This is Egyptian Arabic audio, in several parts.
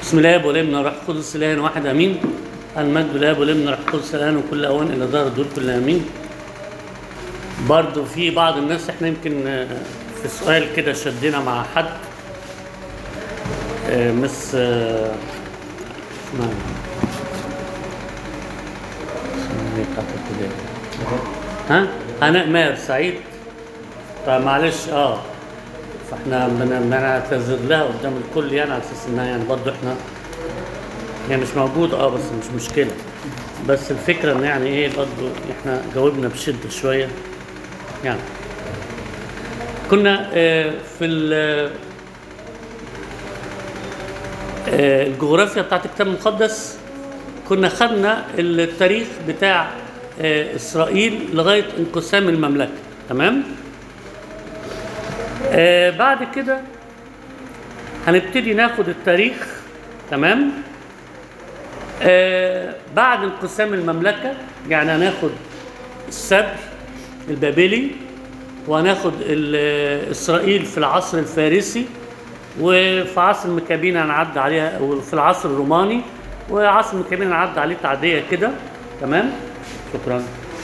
بسم الله الاب والابن والروح القدس اله واحد امين المجد لله والابن والروح القدس الان وكل اوان الى دار الدور كل امين برضو في بعض الناس احنا يمكن آه، في سؤال كده شدينا مع حد آه، مس آه، اسمها اسمها ايه بتاعت الابتدائي؟ ها هناء ماهر سعيد فمعلش اه فاحنا بن- بنعتذر لها قدام الكل يعني على اساس انها يعني برضه احنا هي مش موجوده اه بس مش مشكله بس الفكره ان يعني ايه برضه احنا جاوبنا بشده شويه يعني كنا آه، في ال- آه، الجغرافيا بتاعت الكتاب المقدس كنا خدنا التاريخ بتاع آه، اسرائيل لغايه انقسام المملكه تمام آه بعد كده هنبتدي ناخد التاريخ تمام آه بعد انقسام المملكة يعني هناخد السبي البابلي وهناخد ال- إسرائيل في العصر الفارسي وفي عصر المكابين هنعدي عليها وفي العصر الروماني وعصر المكابين هنعدي عليه تعدية كده تمام شكرا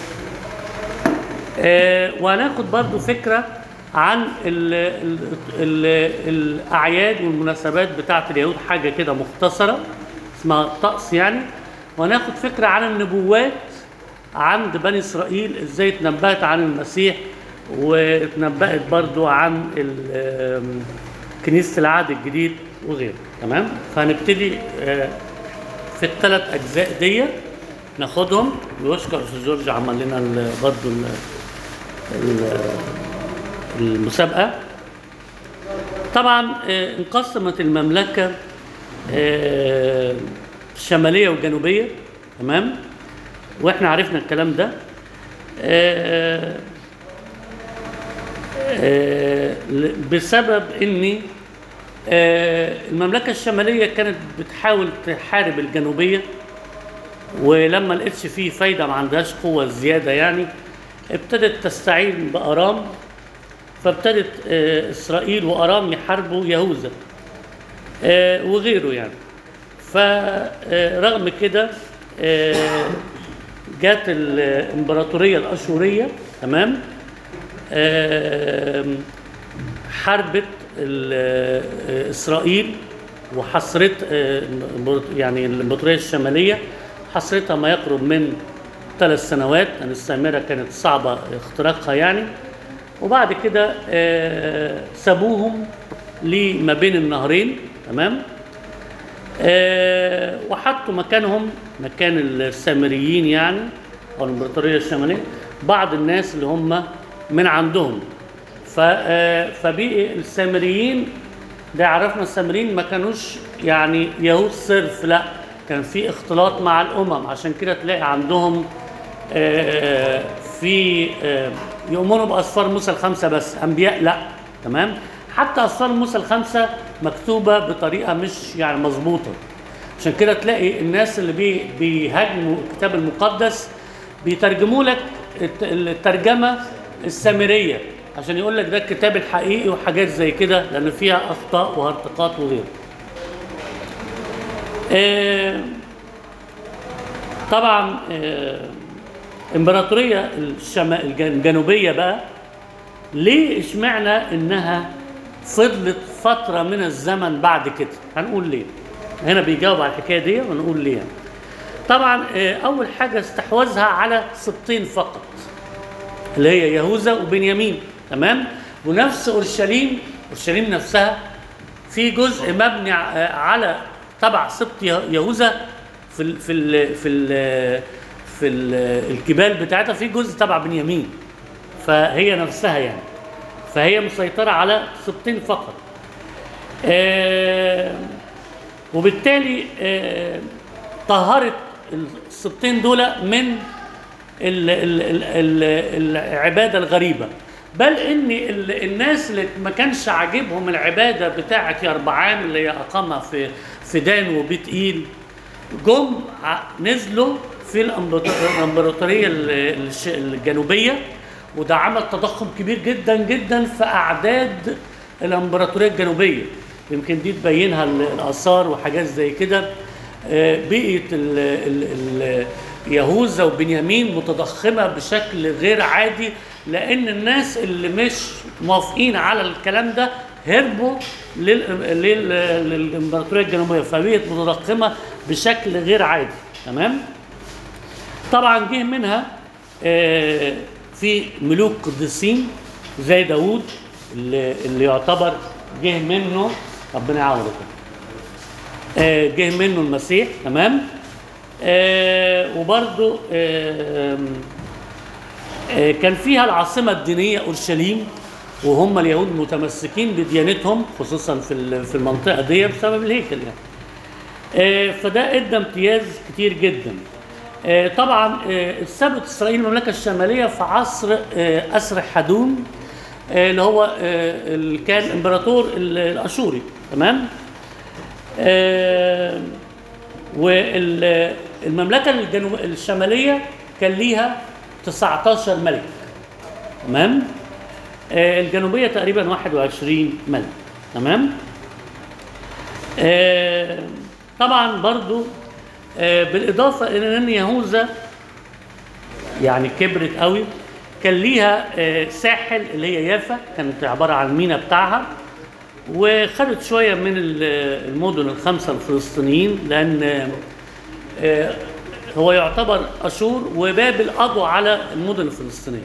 آه، وهناخد برضو فكرة عن ال ال ال الأعياد والمناسبات بتاعة اليهود حاجة كده مختصرة اسمها الطقس يعني وهناخد فكرة عن النبوات عند بني إسرائيل إزاي اتنبأت عن المسيح واتنبأت برضو عن ال- آم، كنيسة العهد الجديد وغيره تمام فهنبتدي آه، في الثلاث أجزاء دي ناخدهم ويشكر أستاذ جورج عمل لنا ال- برضو ال- ال- المسابقة طبعا آه، انقسمت المملكة آه، شمالية وجنوبية تمام واحنا عرفنا الكلام ده آه، آه، ل- بسبب ان آه، المملكة الشمالية كانت بتحاول تحارب الجنوبية ولما لقيتش فيه فايدة ما عندهاش قوة زيادة يعني ابتدت تستعين بأرام فابتدت آه، إسرائيل وأرام يحاربوا يهوذا آه، وغيره يعني فرغم كده آه، جات الإمبراطورية الأشورية تمام آم، حاربت ال- آه، إسرائيل وحصرت آه، يعني الإمبراطورية الشمالية حصرتها ما يقرب من ثلاث سنوات لأن السامرة كانت صعبة اختراقها يعني وبعد كده آه، سابوهم لما بين النهرين تمام آه، وحطوا مكانهم مكان السامريين يعني او الامبراطوريه الشماليه بعض الناس اللي هم من عندهم ف آه، فبقي السامريين ده عرفنا السامريين ما كانوش يعني يهود صرف لا كان في اختلاط مع الامم عشان كده تلاقي عندهم آه، في آه، يؤمنوا باسفار موسى الخمسه بس انبياء لا تمام حتى اسفار موسى الخمسه مكتوبه بطريقه مش يعني مظبوطه عشان كده تلاقي الناس اللي بي بيهاجموا الكتاب المقدس بيترجموا لك الت- الترجمه السامريه عشان يقول لك ده الكتاب الحقيقي وحاجات زي كده لان فيها اخطاء وهرطقات وغيره آه، طبعا آه، امبراطوريه الشما- الج- الجنوبيه بقى ليه اشمعنى انها فضلت فتره من الزمن بعد كده هنقول ليه هنا بيجاوب على الحكايه دي ونقول ليه يعني. طبعا آه، اول حاجه استحوذها على سبطين فقط اللي هي يهوذا وبنيامين تمام ونفس اورشليم اورشليم نفسها في جزء مبني ع- على تبع سبط يه- يهوذا في ال في ال في ال في ال الجبال بتاعتها في جزء تبع بنيامين فهي نفسها يعني فهي مسيطرة على سبطين فقط آه وبالتالي آه طهرت السبطين دول من ال ال ال ال العبادة الغريبة بل ان ال الناس اللي ما كانش عاجبهم العبادة بتاعة يربعام اللي هي اقامها في في دان وبيت ايل جم ع- نزلوا في الإمبراط- الامبراطورية ال- الش- الجنوبية وده عمل تضخم كبير جدا جدا في اعداد الامبراطورية الجنوبية يمكن دي تبينها ال- الاثار وحاجات زي كده آه، بيئه ال- ال- ال- يهوذا وبنيامين متضخمه بشكل غير عادي لان الناس اللي مش موافقين على الكلام ده هربوا لل- لل- للامبراطوريه الجنوبيه فبقت متضخمه بشكل غير عادي تمام طبعا جه منها آه، في ملوك قديسين زي داوود اللي, اللي يعتبر جه منه ربنا يعوضك آه، جه منه المسيح تمام آه، وبرضو آه، آه، كان فيها العاصمة الدينية أورشليم وهم اليهود متمسكين بديانتهم خصوصا في ال- في المنطقة دي بسبب الهيكل يعني آه، فده ادى امتياز كتير جدا آه، طبعا آه، ثبت اسرائيل المملكه الشماليه في عصر آه، اسر حدون آه، اللي هو آه، اللي كان امبراطور ال- الاشوري تمام آه، والمملكه الجنوب الشماليه كان ليها 19 ملك تمام آه، الجنوبيه تقريبا 21 ملك تمام آه، طبعا برضو آه، بالاضافه الى ان يهوذا يعني كبرت قوي كان ليها آه، ساحل اللي هي يافا كانت عباره عن المينا بتاعها وخدت شويه من ال- المدن الخمسه الفلسطينيين لان آه، هو يعتبر اشور وبابل قضوا على المدن الفلسطينيه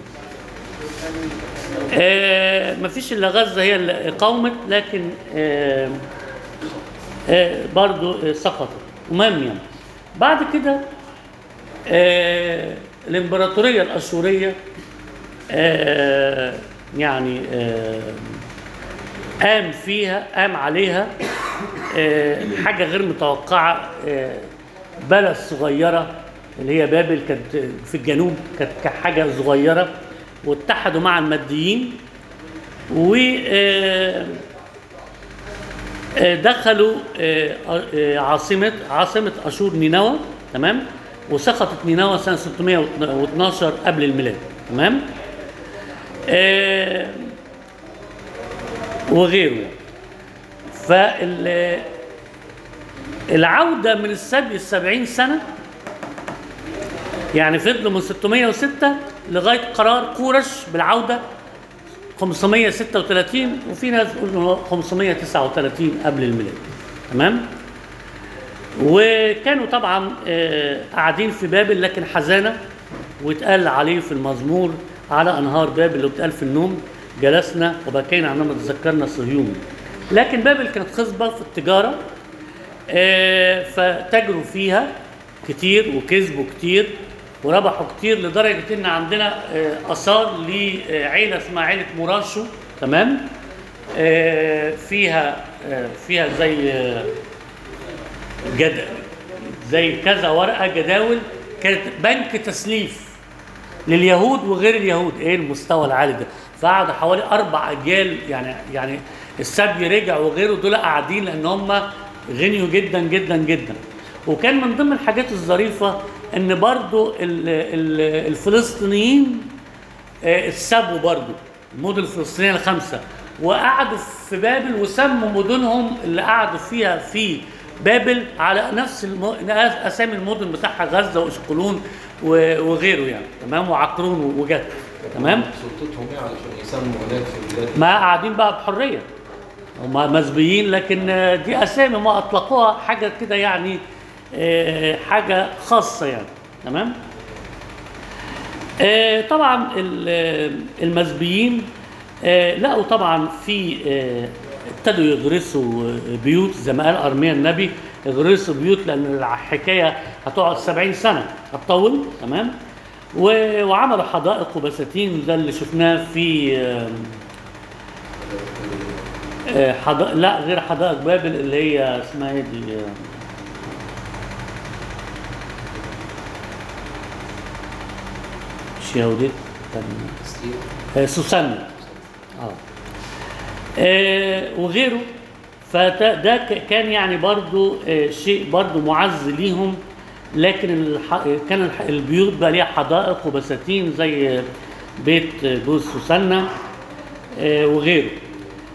آه، مفيش الا غزه هي اللي قاومت لكن آه، آه، برضو آه، سقطت المهم يعني بعد كده آه، الامبراطوريه الاشوريه آه، يعني آه، قام فيها قام عليها آه، حاجه غير متوقعه آه، بلد صغيره اللي هي بابل كانت في الجنوب كانت حاجه صغيره واتحدوا مع الماديين و آه، آه، دخلوا آه، آه، عاصمة عاصمة أشور نينوى تمام وسقطت نينوى سنة 612 قبل الميلاد تمام آه، وغيره يعني فال العودة من السبي السبعين سنة يعني فضلوا من 606 لغاية قرار كورش بالعودة 536 وفي ناس بتقول إن هو 539 قبل الميلاد تمام وكانوا طبعا آه، قاعدين في بابل لكن حزانه واتقال عليه في المزمور على انهار بابل اللي بتقال في النوم جلسنا وبكينا عندما تذكرنا صهيون لكن بابل كانت خصبه في التجاره آه، فتجروا فيها كتير وكسبوا كتير وربحوا كتير لدرجه ان عندنا آه، اثار لعيله اسمها عيله مراشو تمام آه، فيها آه، فيها زي آه، جد زي كذا ورقه جداول كانت بنك تسليف لليهود وغير اليهود ايه المستوى العالي ده فقعدوا حوالي اربع اجيال يعني يعني السبي رجع وغيره دول قاعدين لان هم غنيوا جدا جدا جدا وكان من ضمن الحاجات الظريفه ان برضو ال- ال- الفلسطينيين آه، اتسابوا برضو المدن الفلسطينيه الخمسه وقعدوا في بابل وسموا مدنهم اللي قعدوا فيها في بابل على نفس الم... اسامي المدن بتاعها غزه واشقلون و- وغيره يعني تمام وعقرون وجد تمام سلطتهم ايه علشان يسموا هناك في البلاد ما قاعدين بقى بحريه هم مسبيين لكن آه، دي اسامي ما اطلقوها حاجه كده يعني آه، حاجه خاصه يعني تمام آه، طبعا ال- آه، المسبيين آه، لقوا طبعا في آه، ابتدوا يغرسوا آه، بيوت زي ما قال ارميا النبي يغرسوا بيوت لان الحكايه هتقعد 70 سنه هتطول تمام و- وعملوا حدائق وبساتين ده اللي شفناه في آه، آه، حدائق لا غير حدائق بابل اللي هي اسمها ايه دي آه، مش يهوديت كان ستيل آه، سوسنة اه آه، وغيره فده ده ك- كان يعني برضو آه، شيء برضو معز ليهم لكن الح... كان الح... البيوت بقى ليها حدائق وبساتين زي بيت جوز سوسنة آه، وغيره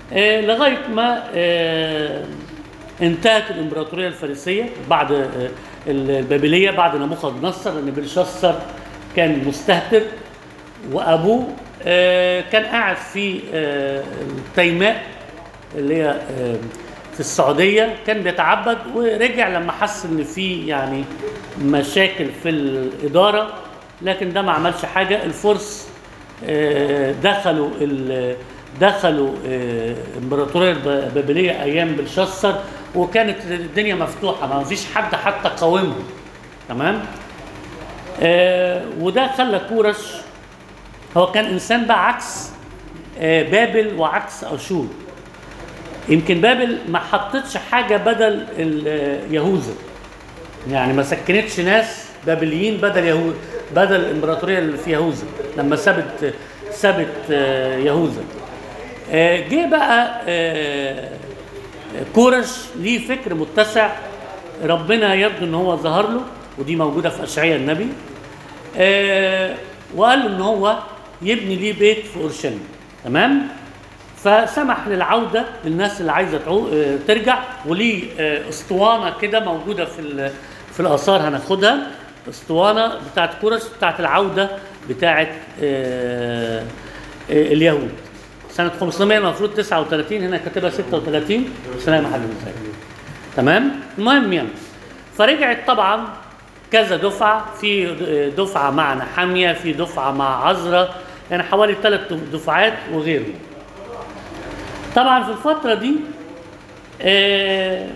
آه، لغايه ما آه، انتهت الامبراطوريه الفارسيه بعد آه، البابليه بعد نبوخذ نصر لان بلشسر كان مستهتر وابوه آه، كان قاعد في آه، التيماء اللي هي آه، في السعوديه كان بيتعبد ورجع لما حس ان في يعني مشاكل في الاداره لكن ده ما عملش حاجه الفرس آه، دخلوا ال- دخلوا آه، الامبراطوريه البابليه ايام بلشسر وكانت الدنيا مفتوحه ما فيش حد حتى قاومهم تمام آه، وده خلى كورش هو كان انسان بقى عكس آه، بابل وعكس اشور يمكن بابل ما حطتش حاجه بدل ال- آه، يهوذا يعني ما سكنتش ناس بابليين بدل يهوذا بدل الامبراطوريه اللي في يهوذا لما سابت سابت آه، يهوذا آه، جه بقى آه، كورش ليه فكر متسع ربنا يبدو ان هو ظهر له ودي موجوده في اشعياء النبي آه، وقال له ان هو يبني ليه بيت في اورشليم تمام فسمح للعوده للناس اللي عايزه تعو... آه، ترجع وليه آه، اسطوانه كده موجوده في ال... في الاثار هناخدها اسطوانه بتاعت كورش بتاعت العوده بتاعت آه، آه، اليهود سنه 500 المفروض 39 هنا كاتبها 36 سلام يا حبيبي ازيك تمام المهم يعني فرجعت طبعا كذا دفعه في دفعه مع نحاميه في دفعه مع عزرا يعني حوالي ثلاث دفعات وغيره طبعا في الفتره دي آه،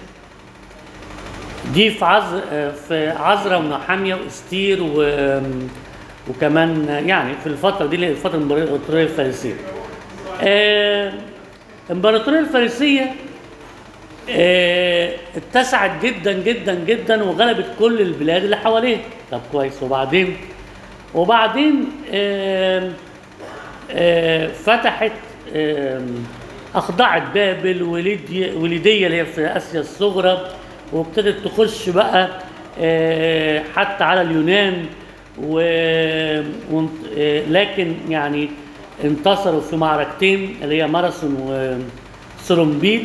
دي في عز في عزرا ونحاميه واستير و وكمان يعني في الفتره دي اللي هي الفتره الامبراطوريه الفارسيه آه، الامبراطوريه الفارسيه آه، اتسعت جدا جدا جدا وغلبت كل البلاد اللي حواليها طب كويس وبعدين وبعدين آم، آه، فتحت آم، اخضعت بابل وليديا وليديا اللي هي في اسيا الصغرى وابتدت تخش بقى آه، حتى على اليونان و... وانت- آه، لكن يعني انتصروا في معركتين اللي هي ماراثون وسرومبيل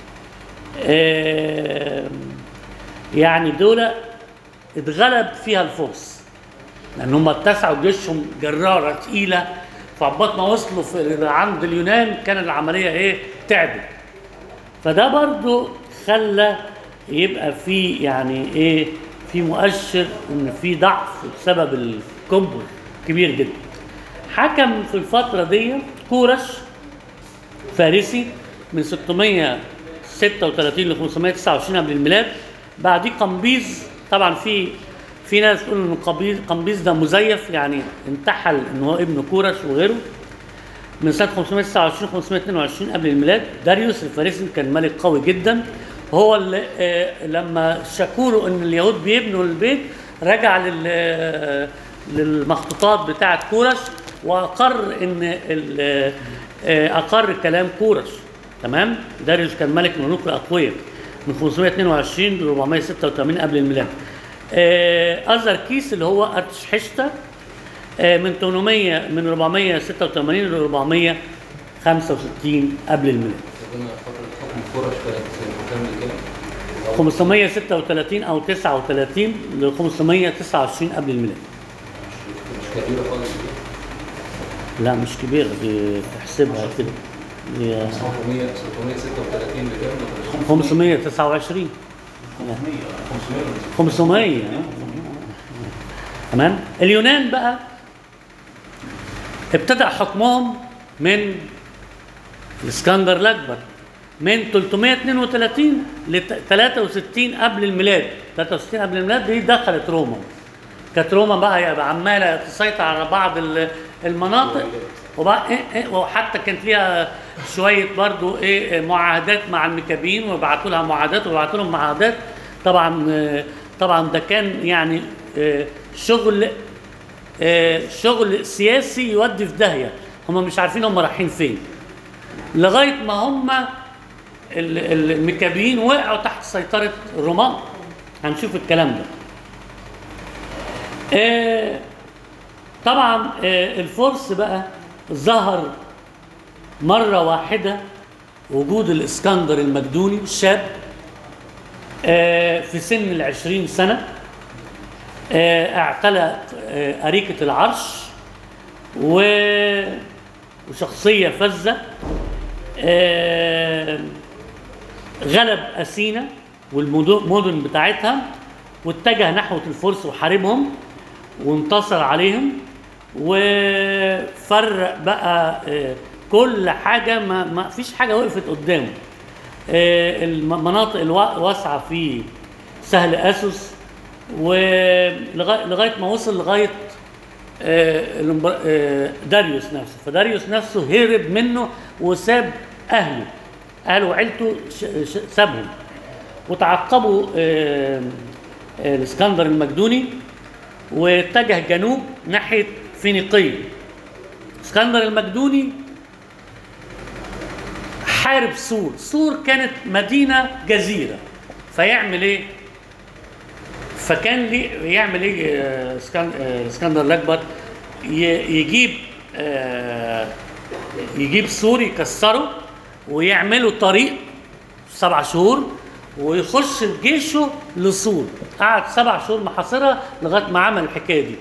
آه، يعني دول اتغلب فيها الفرس لان هم اتسعوا جيشهم جراره تقيله فعبات ما وصلوا في عند اليونان كان العمليه ايه تعبت فده برضو خلى يبقى في يعني ايه في مؤشر ان في ضعف بسبب الكبر كبير جدا حكم في الفتره دي كورش فارسي من 636 ل 529 قبل الميلاد بعديه قمبيز طبعا في في ناس تقول ان قمبيز قمبيز ده مزيف يعني انتحل ان هو ابن كورش وغيره من سنه 529 522 قبل الميلاد داريوس الفارسي كان ملك قوي جدا هو اللي آه، لما شكوا ان اليهود بيبنوا البيت رجع لل آه، للمخطوطات بتاعه كورش واقر ان ال- آه، اقر كلام كورش تمام داريوس كان ملك من الملوك الاقوياء من 522 ل 486 قبل الميلاد آه، أزر كيس اللي هو أرتشحشتا آه، من 800 من 486 ل 465 قبل الميلاد ربنا فترة حكم كورش كانت مكمل كده 536 او 39 ل 529 قبل الميلاد مش كبيرة خالص دي. لا مش كبيرة دي تحسبها كده دي 600 636 بكام؟ 529 500 تمام اليونان بقى ابتدأ حكمهم من الاسكندر الأكبر من 332 ل 63 قبل الميلاد 63 قبل الميلاد دي دخلت روما كانت روما بقى يبقى عماله تسيطر على بعض ال- المناطق وبقى إيه إيه وحتى كانت ليها شويه برضو ايه معاهدات مع المكابين ويبعتوا لها معاهدات ويبعتوا لهم معاهدات طبعا آه، طبعا ده كان يعني آه، شغل آه، شغل سياسي يودي في داهيه هم مش عارفين هم رايحين فين لغايه ما هم ال- ال- المكابيين وقعوا تحت سيطره الرومان هنشوف الكلام ده آه، طبعا آه، الفرس بقى ظهر مرة واحدة وجود الاسكندر المقدوني شاب آه، في سن العشرين سنة آه، اعتلى آه، أريكة العرش و- وشخصية فذة آه، غلب أثينا والمدن بتاعتها واتجه نحو الفرس وحاربهم وانتصر عليهم وفرق بقى آه، كل حاجة ما, ما فيش حاجة وقفت قدامه آه، المناطق الواسعة في سهل أسوس ولغاية لغاية ما وصل لغاية آه، الإمبرا- آه، داريوس نفسه فداريوس نفسه هرب منه وساب أهله أهله وعيلته ش- ش- سابهم وتعقبوا آه، آه، الاسكندر المقدوني واتجه جنوب ناحية فينيقية اسكندر المقدوني حارب سور سور كانت مدينة جزيرة فيعمل ايه فكان ليه يعمل ايه آه، اسكن- آه، الاسكندر الاكبر ي- يجيب آه، يجيب سور يكسره ويعملوا طريق سبع شهور ويخش بجيشه لسور قعد سبع شهور محاصرها لغايه ما عمل الحكايه دي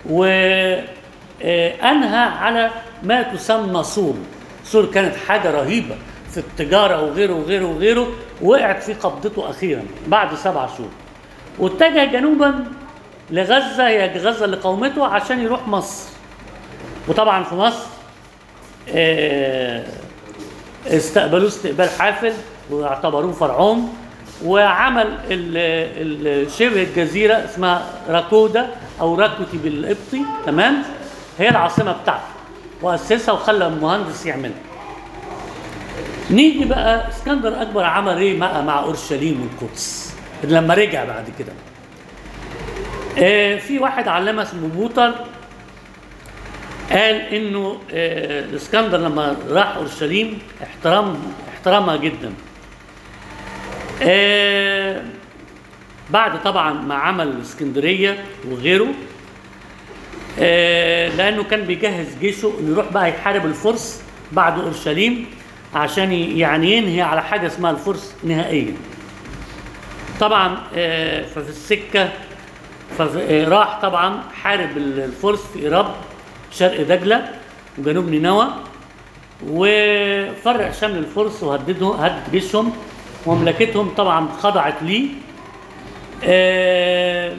وانهى على ما تسمى سور سور كانت حاجه رهيبه في التجاره وغيره وغيره وغيره وقعت في قبضته اخيرا بعد سبع شهور واتجه جنوبا لغزه هي غزه لقومته عشان يروح مصر وطبعا في مصر آه، استقبلوه استقبال حافل واعتبروه فرعون وعمل ال- ال- شبه الجزيره اسمها راكودا او راكوتي بالقبطي تمام هي العاصمه بتاعته واسسها وخلى مهندس يعملها نيجي بقى اسكندر اكبر عمل ايه مع مع اورشليم والقدس لما رجع بعد كده آه، في واحد علامه اسمه بوطر قال انه آه، الاسكندر لما راح اورشليم احترام احترمها جدا آه، بعد طبعا ما عمل الاسكندريه وغيره آه، لانه كان بيجهز جيشه انه يروح بقى يحارب الفرس بعد اورشليم عشان ي- يعني ينهي على حاجه اسمها الفرس نهائيا طبعا آه، ففي السكه فراح طبعا حارب الفرس في ايراب شرق دجله وجنوب نينوى وفرق شمل الفرس وهددهم هدد جيشهم ومملكتهم طبعا خضعت ليه آه،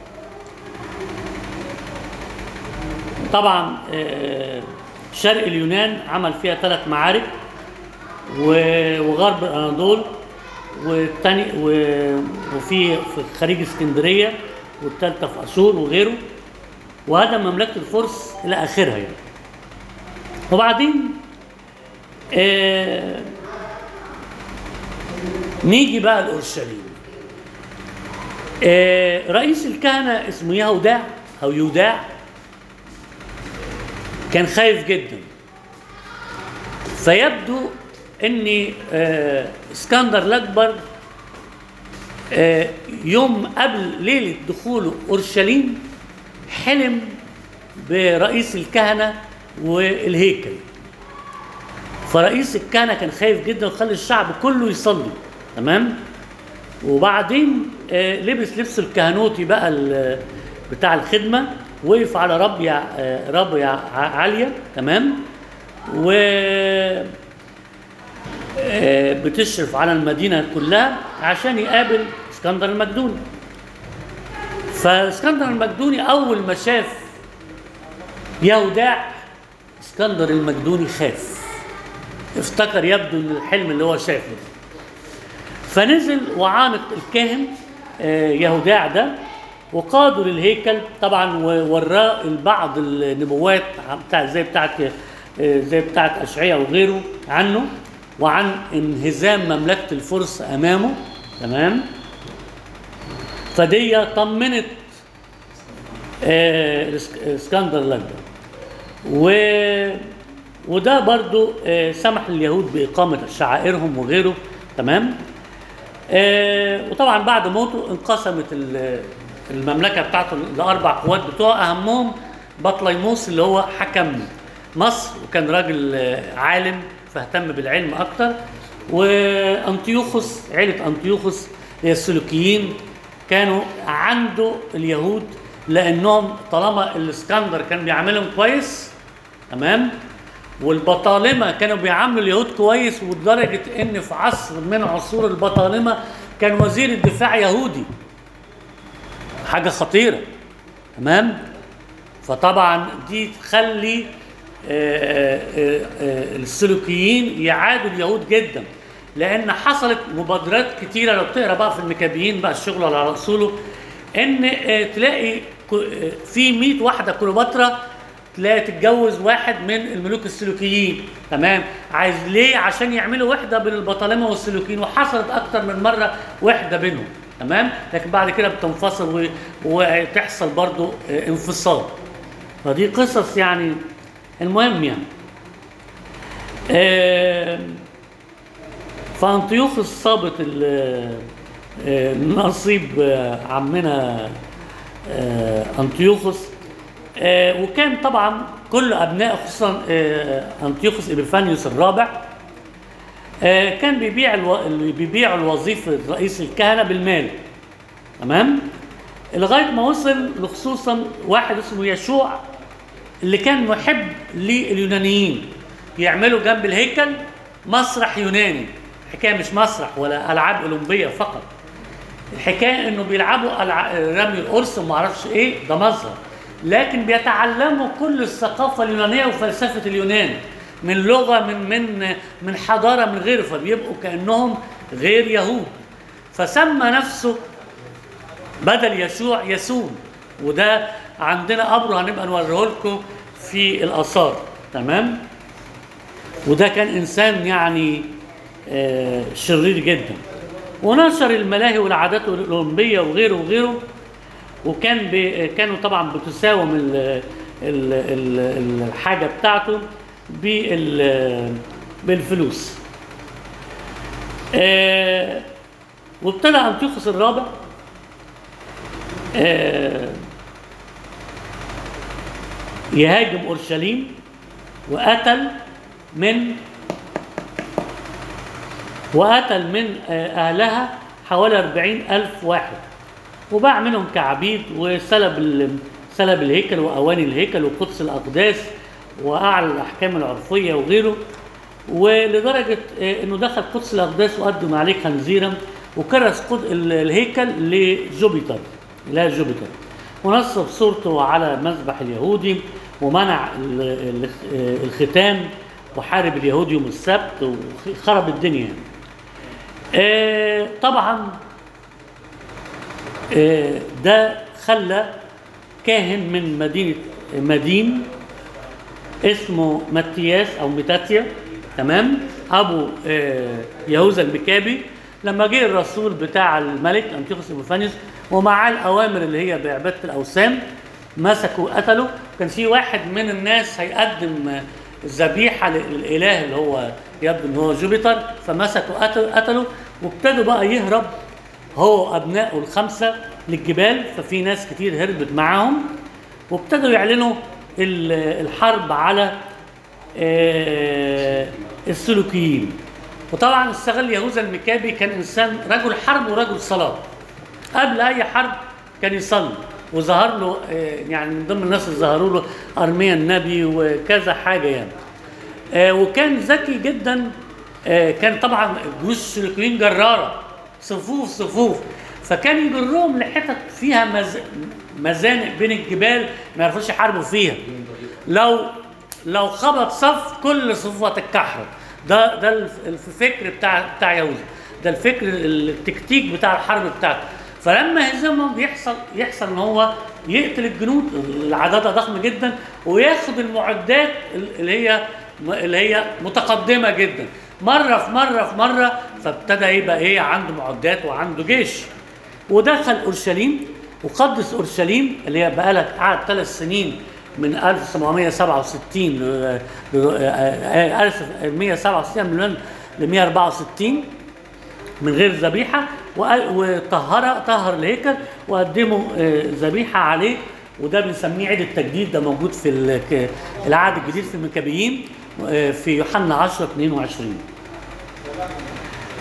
طبعا آه، شرق اليونان عمل فيها ثلاث معارك و- وغرب الاناضول والتاني و- وفي في خليج اسكندريه والثالثه في اشور وغيره وهدم مملكه الفرس الى اخرها يعني وبعدين آه نيجي بقى لاورشليم آه رئيس الكهنه اسمه يهوداع او يوداع كان خايف جدا فيبدو ان آه اسكندر الاكبر آه يوم قبل ليله دخوله اورشليم حلم برئيس الكهنه والهيكل فرئيس الكهنه كان خايف جدا وخلى الشعب كله يصلي تمام وبعدين آه لبس لبس الكهنوتي بقى ال- بتاع الخدمه وقف على ربيع آه ربيع ع- عاليه تمام و آه، بتشرف على المدينه كلها عشان يقابل اسكندر المقدوني فاسكندر المقدوني اول ما شاف يوداع اسكندر المقدوني خاف افتكر يبدو ان الحلم اللي هو شافه ده. فنزل وعانق الكاهن آه، يهوداع ده وقاده للهيكل طبعا ووراه البعض النبوات بتاع زي بتاعت آه، زي بتاعت اشعياء وغيره عنه وعن انهزام مملكه الفرس امامه تمام فدي طمنت آه، الإسك- اسكندر الاكبر و وده برضو آه، سمح لليهود بإقامة شعائرهم وغيره تمام آه، وطبعا بعد موته انقسمت ال- المملكة بتاعته لأربع قوات بتوع أهمهم بطليموس اللي هو حكم مصر وكان راجل آه، عالم فاهتم بالعلم أكتر وانطيوخوس عيله انطيوخوس هي السلوكيين كانوا عنده اليهود لانهم طالما الاسكندر كان بيعاملهم كويس تمام والبطالمه كانوا بيعاملوا اليهود كويس ولدرجه ان في عصر من عصور البطالمه كان وزير الدفاع يهودي حاجه خطيره تمام فطبعا دي تخلي آه، آه، آه، السلوكيين يعادوا اليهود جدا لان حصلت مبادرات كتيره لو بتقرا بقى في المكابيين بقى الشغل على رسوله ان آه، تلاقي ك- آه، في 100 واحده كليوباترا تلاقي تتجوز واحد من الملوك السلوكيين تمام عايز ليه عشان يعملوا وحده بين البطالمه والسلوكيين وحصلت اكتر من مره وحده بينهم تمام لكن بعد كده بتنفصل و- وتحصل برضو آه، انفصال فدي قصص يعني المهم يعني آه، فانطيوخوس صابت ال- آه، نصيب آه، عمنا آه، انطيوخوس آه، وكان طبعا كل ابناء خصوصا آه، انطيوخوس ابيفانيوس الرابع آه، كان بيبيع الو... اللي بيبيع الوظيفه رئيس الكهنه بالمال تمام لغايه ما وصل لخصوصا واحد اسمه يشوع اللي كان محب لليونانيين يعملوا جنب الهيكل مسرح يوناني الحكايه مش مسرح ولا العاب اولمبيه فقط الحكايه انه بيلعبوا ألع... رمي القرص وما اعرفش ايه ده مظهر لكن بيتعلموا كل الثقافه اليونانيه وفلسفه اليونان من لغه من من من حضاره من غيره فبيبقوا كانهم غير يهود فسمى نفسه بدل يشوع يسون وده عندنا قبره هنبقى نوريه لكم في الاثار تمام وده كان انسان يعني آه، شرير جدا ونشر الملاهي والعادات الاولمبيه وغيره وغيره وكان بي كانوا طبعا بتساوم ال ال ال الحاجه بتاعته بال بالفلوس آه، وابتدى انطيوخوس الرابع آه، يهاجم اورشليم وقتل من وقتل من آه، اهلها حوالي 40 الف واحد وباع منهم كعبيد وسلب ال- سلب الهيكل واواني الهيكل وقدس الاقداس واعلى الاحكام العرفيه وغيره ولدرجه آه، انه دخل قدس الاقداس وقدم عليه خنزيرا وكرس قد- ال- الهيكل لجوبيتر اله جوبيتر ونصب صورته على مذبح اليهودي ومنع ال- ال- آه، الختان وحارب اليهود يوم السبت وخرب الدنيا يعني. آه، طبعا آه، ده خلى كاهن من مدينة مدين اسمه متياس أو ميتاتيا تمام أبو آه، يهوذا المكابي لما جه الرسول بتاع الملك أنتيوخوس إبوفانيوس ومعاه الأوامر اللي هي بعبادة الأوثان مسكوا قتلوا كان في واحد من الناس هيقدم آه، ذبيحة للإله اللي هو يبدو إن هو جوبيتر فمسكوا قتلوا قتلوا وابتدوا بقى يهرب هو أبنائه الخمسة للجبال ففي ناس كتير هربت معاهم وابتدوا يعلنوا ال- الحرب على آه، السلوكيين وطبعا استغل يهوذا المكابي كان انسان رجل حرب ورجل صلاه قبل اي حرب كان يصلي وظهر له آه، يعني من ضمن الناس اللي ظهروا له ارميا النبي وكذا حاجه يعني آه، وكان ذكي جدا آه، كان طبعا جيوش السلوكيين جراره صفوف صفوف فكان يجرهم لحتت فيها مز... مزانق بين الجبال ما يعرفوش يحاربوا فيها لو لو خبط صف كل صفوه تتكحرت ده ده الف- الفكر بتاع بتاع يهوذا ده الفكر التكتيك بتاع الحرب بتاعته فلما يهزمهم يحصل يحصل ان هو يقتل الجنود العدد ضخم جدا وياخد المعدات اللي هي اللي هي متقدمه جدا مره في مره في مره فابتدى يبقى ايه عنده معدات وعنده جيش ودخل اورشليم وقدس اورشليم اللي هي بقى لها قعد ثلاث سنين من 1767 ل ل- آه، 1167 من ل 164 من غير ذبيحه وقال- وطهر طهر الهيكل وقدموا آه، ذبيحه عليه وده بنسميه عيد التجديد ده موجود في ال- ك- العهد الجديد في المكابيين آه، في يوحنا 10 22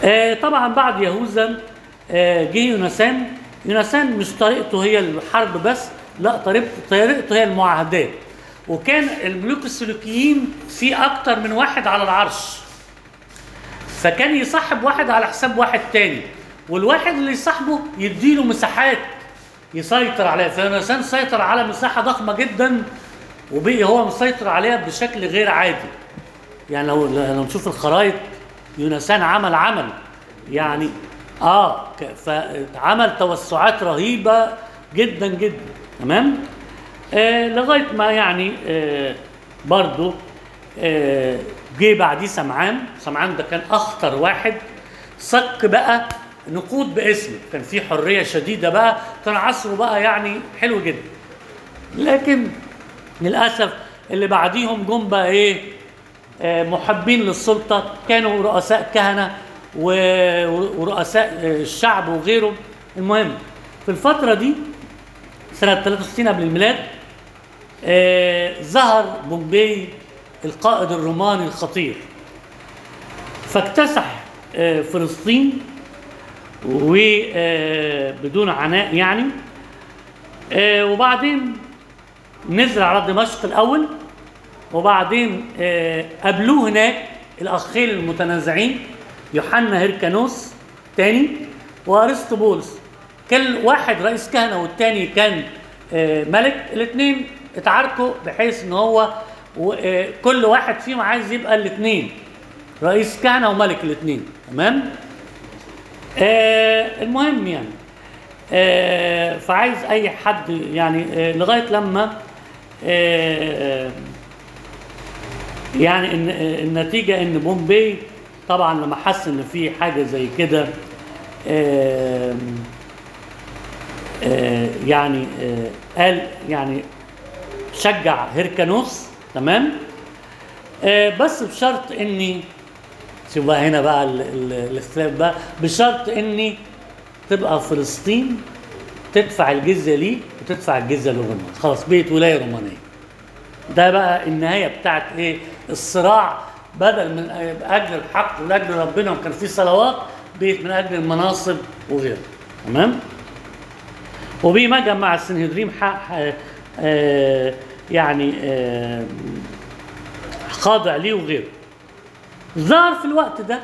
آه طبعا بعد يهوذا آه جه يونسان يونسان مش طريقته هي الحرب بس لا طريقته طريقته هي المعاهدات وكان الملوك السلوكيين في اكتر من واحد على العرش فكان يصاحب واحد على حساب واحد تاني والواحد اللي يصاحبه يديله مساحات يسيطر عليها فيونسان سيطر على مساحة ضخمة جدا وبقي هو مسيطر عليها بشكل غير عادي يعني لو لو نشوف الخرائط يونسان عمل عمل يعني اه ك- فعمل توسعات رهيبة جدا جدا تمام آه لغاية ما يعني آه برضو آه جه بعديه سمعان سمعان ده كان اخطر واحد صك بقى نقود باسمه كان في حرية شديدة بقى كان عصره بقى يعني حلو جدا لكن للاسف اللي بعديهم جم بقى ايه آه، محبين للسلطه كانوا رؤساء كهنه و- ورؤساء آه، الشعب وغيره المهم في الفتره دي سنه 63 قبل الميلاد آه، ظهر بومبي القائد الروماني الخطير فاكتسح آه، فلسطين وبدون عناء يعني آه، وبعدين نزل على دمشق الاول وبعدين آه، قابلوه هناك الاخين المتنازعين يوحنا هيركانوس تاني وارسطبولس كل واحد رئيس كهنه والتاني كان آه، ملك الاثنين اتعاركوا بحيث ان هو و- آه، كل واحد فيهم عايز يبقى الاثنين رئيس كهنه وملك الاثنين تمام آه المهم يعني آه فعايز اي حد يعني آه لغايه لما آه يعني إن آه النتيجه ان بومبي طبعا لما حس ان في حاجه زي كده آه آه يعني آه قال يعني شجع هيركانوس تمام آه بس بشرط اني شوف بقى هنا بقى ال- ال- الاختلاف بقى بشرط اني تبقى فلسطين تدفع الجزيه ليه وتدفع الجزيه للرومان خلاص بقت ولايه رومانيه ده بقى النهايه بتاعت ايه الصراع بدل من اجل الحق ولاجل ربنا وكان في صلوات بقت من اجل المناصب وغيره تمام وبيما مع السنهدريم حق آه يعني آه خاضع ليه وغيره ظهر في الوقت ده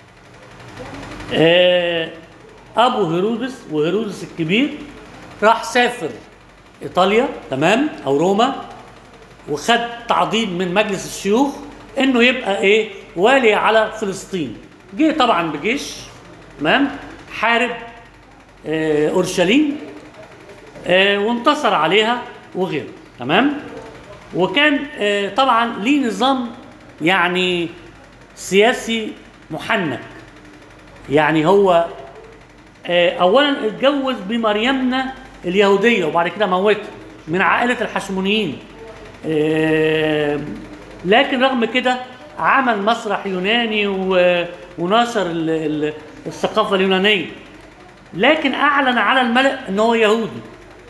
آه، ابو هيرودس وهيرودس الكبير راح سافر ايطاليا تمام او روما وخد تعضيد من مجلس الشيوخ انه يبقى ايه والي على فلسطين جه طبعا بجيش تمام حارب آه، اورشليم آه، وانتصر عليها وغيره تمام وكان آه، طبعا ليه نظام يعني سياسي محنك يعني هو آه، اولا اتجوز بمريمنا اليهوديه وبعد كده موتها من عائله الحشمونيين آه، لكن رغم كده عمل مسرح يوناني و- ونشر ال- ال- الثقافه اليونانيه لكن اعلن على الملأ ان هو يهودي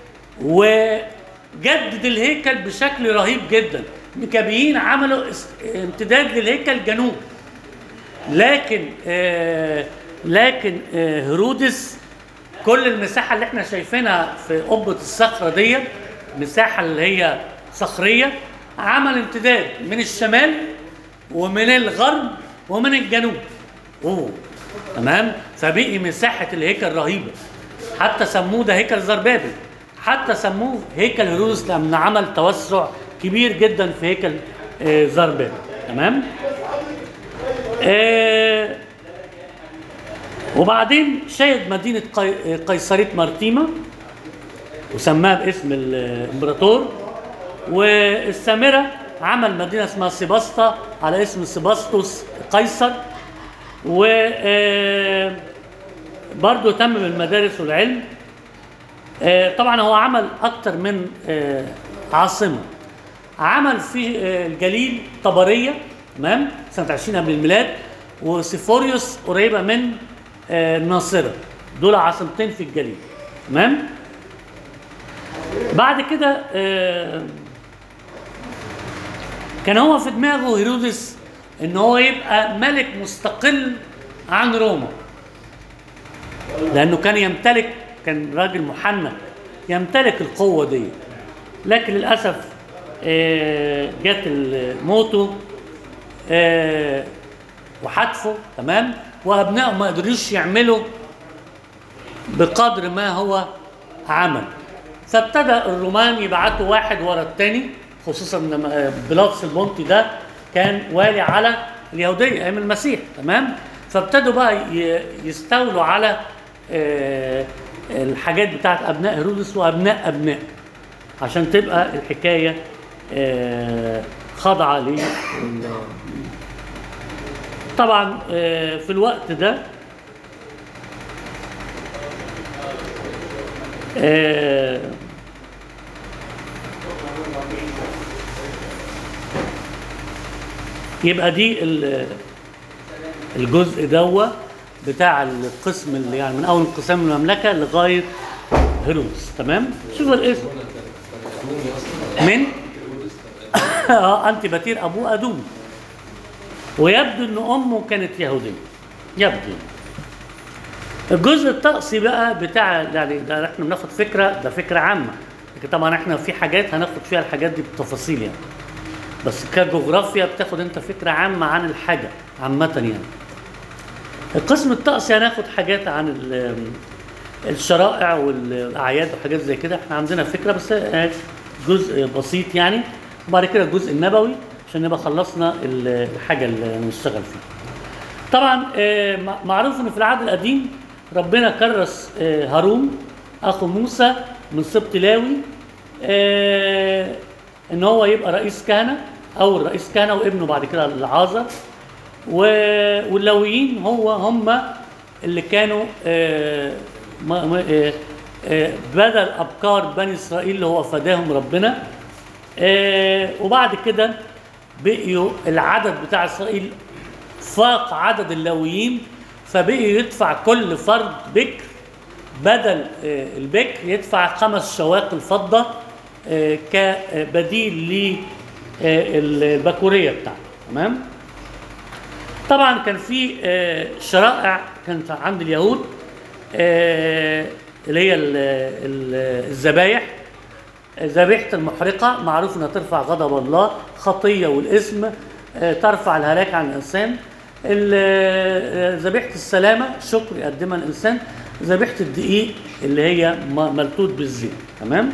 وجدد الهيكل بشكل رهيب جدا المكابيين عملوا اس- امتداد للهيكل جنوب لكن آه لكن آه هيرودس كل المساحه اللي احنا شايفينها في قبه الصخره دي مساحه اللي هي صخريه عمل امتداد من الشمال ومن الغرب ومن الجنوب اوه تمام فبقي مساحه الهيكل رهيبه حتى سموه ده هيكل زربابل حتى سموه هيكل هيرودس لما عمل توسع كبير جدا في هيكل آه زربابل تمام آه وبعدين شهد مدينة قي- قيصرية مرتيما وسماها باسم الامبراطور والسامرة عمل مدينة اسمها سيباستا على اسم سيباستوس قيصر و آه، برضه اهتم بالمدارس والعلم آه، طبعا هو عمل اكتر من آه، عاصمه عمل في آه، الجليل طبريه تمام سنه 20 قبل الميلاد وسيفوريوس قريبه من آه، الناصره دول عاصمتين في الجليل تمام بعد كده آه، كان هو في دماغه هيرودس ان هو يبقى ملك مستقل عن روما لانه كان يمتلك كان راجل محنك يمتلك القوه دي لكن للاسف آه، جت موته آه، وحتفه تمام وابنائه ما قدروش يعملوا بقدر ما هو عمل فابتدى الرومان يبعتوا واحد ورا الثاني خصوصا لما بيلاطس البونتي ده كان والي على اليهوديه ايام المسيح تمام فابتدوا بقى ي- يستولوا على آه، الحاجات بتاعت ابناء هيرودس وابناء ابناء عشان تبقى الحكايه آه، خاضعه لل طبعا آه، في الوقت ده آه، يبقى دي ال- الجزء دوا بتاع القسم اللي يعني من اول انقسام المملكه لغايه هيرودس تمام شوف الاسم هنا كان كان رومي اصلا من هيرودس كان اه انتي باتير ابوه ادوم ويبدو ان امه كانت يهوديه يبدو الجزء الطقسي بقى بتاع يعني ده احنا بناخد فكره ده فكره عامه لكن طبعا احنا في حاجات هناخد فيها الحاجات دي بالتفاصيل يعني بس كجغرافيا بتاخد انت فكره عامه عن الحاجه عامه يعني القسم الطقسي هناخد حاجات عن ال- الشرائع والاعياد وحاجات زي كده احنا عندنا فكره بس آه، جزء بسيط يعني وبعد كده الجزء النبوي عشان نبقى خلصنا ال- الحاجه اللي نشتغل فيها طبعا آه، مع- معروف ان في العهد القديم ربنا كرس آه، هارون اخو موسى من سبط لاوي آه، ان هو يبقى رئيس كهنه اول رئيس كهنه وابنه بعد كده العازر و- واللويين هو هم اللي كانوا آه، ما- ما- آه، آه، بدل ابكار بني اسرائيل اللي هو فداهم ربنا آه، وبعد كده بقيوا العدد بتاع اسرائيل فاق عدد اللاويين فبقي يدفع كل فرد بكر بدل آه، البكر يدفع خمس شواقل فضة آه، كبديل للبكورية بتاعته تمام طبعا كان في آه، شرائع كانت عند اليهود آه، اللي هي ال- ال- الذبايح ذبيحة المحرقة معروف انها ترفع غضب الله خطية والاسم آه، ترفع الهلاك عن الانسان ال- آه، ذبيحة السلامة شكر يقدمها الانسان ذبيحة الدقيق اللي هي م- ملتوت بالزيت تمام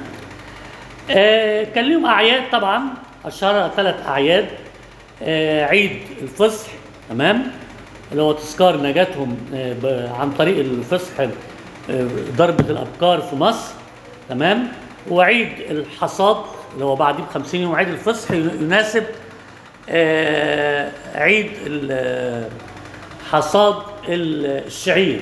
آه، كان ليهم اعياد طبعا اشهرها ثلاث اعياد آه، عيد الفصح تمام اللي هو تذكار نجاتهم آه، ب- عن طريق الفصح آه، ضربة الابكار في مصر تمام وعيد الحصاد اللي هو بعديه ب 50 يوم عيد الفصح يناسب آه، عيد ال- آه، حصاد ال- الشعير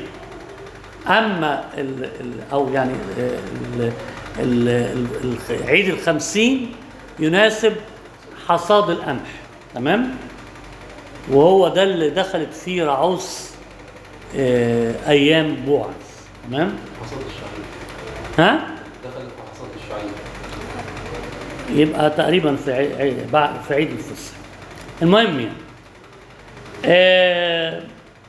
اما ال ال او يعني ال ال ال ال عيد الخمسين يناسب حصاد القمح تمام وهو ده اللي دخلت فيه رعوس آه، ايام بوعز تمام حصاد الشعير ها دخلت في حصاد الشعير يبقى تقريبا في عي... عي... بعد في عيد الفصح المهم يعني آه...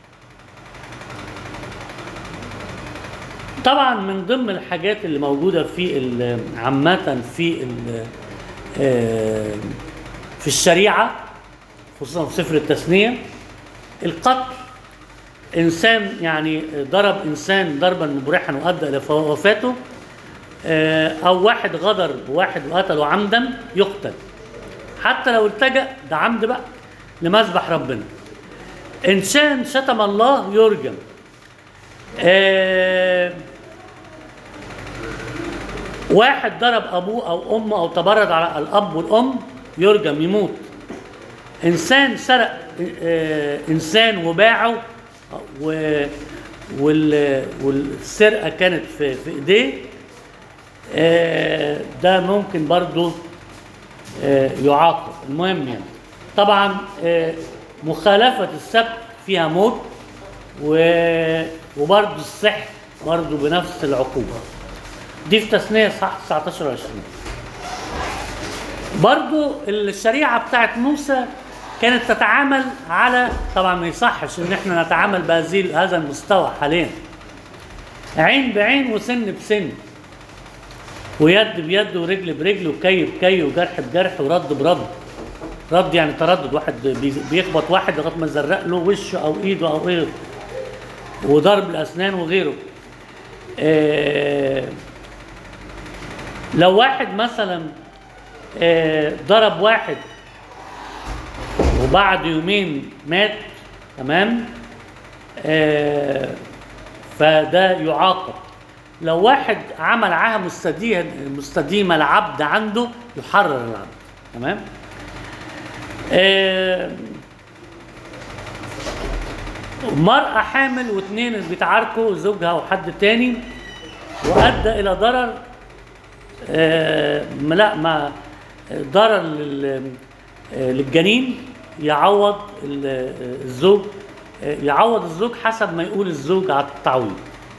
طبعا من ضمن الحاجات اللي موجوده في ال- عامه في ال- آه... في الشريعه خصوصا في سفر التثنيه القتل انسان يعني ضرب انسان ضربا مبرحا وادى الى وفاته آه، او واحد غدر بواحد وقتله عمدا يقتل حتى لو التجأ ده عمد بقى لمذبح ربنا انسان شتم الله يرجم آه، واحد ضرب ابوه او امه او تبرد على الاب والام يرجم يموت انسان سرق آه، انسان وباعه و وال- والسرقه كانت في في ايديه آه، ده ممكن برضو آه، يعاقب المهم يعني طبعا آه، مخالفة السبت فيها موت و- وبرضو السحر برضو بنفس العقوبة دي في تثنية صح 19 و 20 برضو الشريعة بتاعت موسى كانت تتعامل على طبعا ما يصحش ان احنا نتعامل بهذه هذا المستوى حاليا عين بعين وسن بسن ويد بيد ورجل برجل وكي بكي وجرح بجرح ورد برد رد يعني تردد واحد بي- بيخبط واحد لغايه ما يزرق له وشه او ايده او غيره وضرب الاسنان وغيره آه لو واحد مثلا آه ضرب واحد وبعد يومين مات تمام آه فده يعاقب لو واحد عمل عاهه مستديمه مستديمه لعبد عنده يحرر العبد تمام آه مرأة حامل واثنين بيتعاركوا زوجها وحد تاني وأدى إلى ضرر آه ما- لا ما ضرر لل- آه، للجنين يعوض ال- آه، الزوج آه، يعوض الزوج حسب ما يقول الزوج على التعويض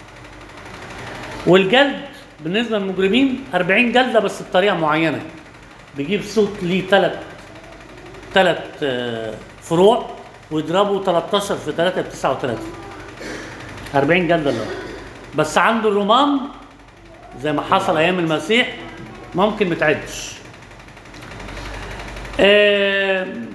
والجلد بالنسبة للمجرمين 40 جلدة بس بطريقة معينة بيجيب صوت ليه ثلاث ثلاث فروع ويضربوا 13 في 3 ب 39 40 جلدة اللي هو. بس عنده الرمان زي ما حصل ايام المسيح ممكن ما تعدش آم،